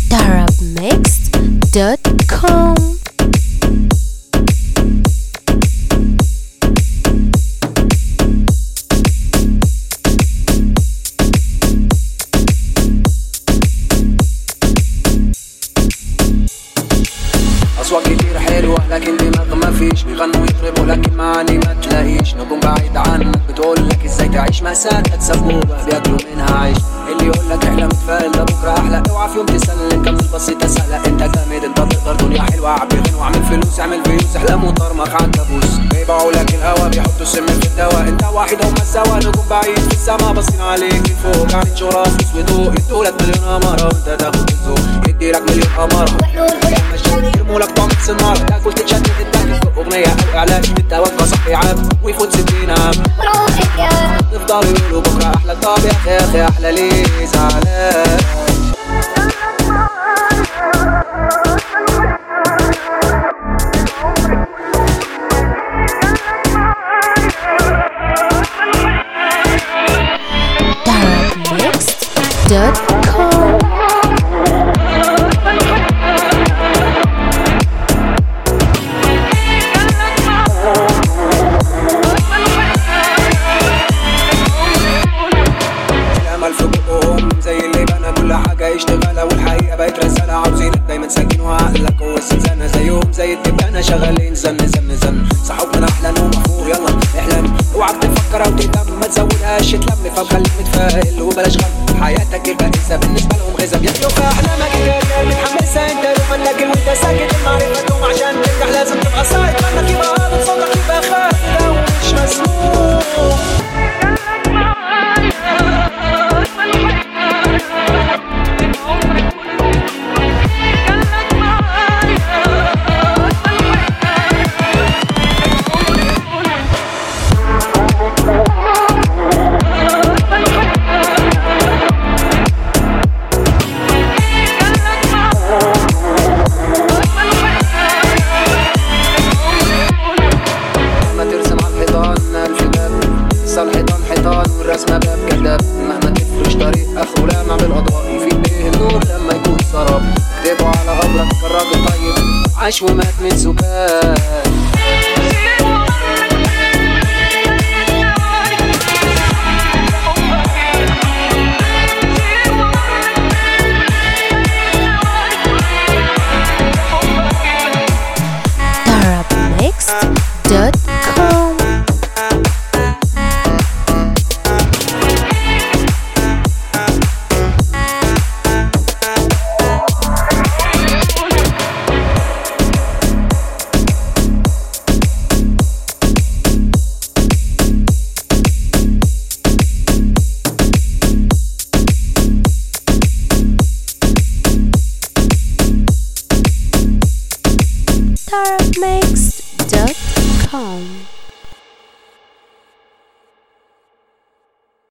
darabmixed.com أصوات كتير حلوة لكن دماغ ما فيش بيغنوا يطربوا لكن معاني ما تلاقيش نجوم بعيد عنك بتقول لك ازاي تعيش مساكة سبوبة بياكلوا منها عيش اللي يقول لك احلم تفائل ده بكرة أحلى اوعى في يوم تسلم كمل بسيطة سهلة انت جامد انت تقدر دنيا حلوة عبي غنوا اعمل فلوس اعمل فيوز احلام وطرمك على الكابوس بيبيعوا لك الهوا بيحطوا السم في الدواء انت واحد هما سوا نجوم بعيد في السما باصين عليك من فوق قاعد شهرة فلوس وضوء يدولك مليون أمارة وانت تاخد الذوق يديلك مليون أمارة يرموا لك طعم السنارة تاكل تتشتت التاكل في أغنية أو إعلان التوجه صحي عام ويفوت ستين عام يفضلوا يقولوا بكرة أحلى طب يا أخي يا أخي أحلى ليه زعلان darabmixed.com الامل في بقهم زي اللي بنى كل حاجه يشتغلها والحقيقه بقت رساله عاوزينك دايما ساكن وعقلك هو الزنزانه زيهم زي الدبانه شغالين زن زن زن صحوك من احلى نوم مفهوم يلا احلم اوعك تفكر او تهتم ما تزودهاش تلم فخليك متفائل وبلاش غم حياتك البائسه بالنسبه لهم غذا بياكلوا في احلامك الرجال متحمسه انت روح لكن وانت ساكت المعرفه دوم عشان تنجح لازم تبقى صايد منك يبقى هابط صوتك يبقى خافت لو مش مسموع ما ترسم على الحيطان ألف باب لسه الحيطان حيطان والرسمة باب كذاب مهما تفرش طريق آخره لامع بالأضواء يفيد بيه النور لما يكون سراب اكتبوا على غبرك كالراجل طيب عاش ومات من سكات darabmixed.com darabmixed.com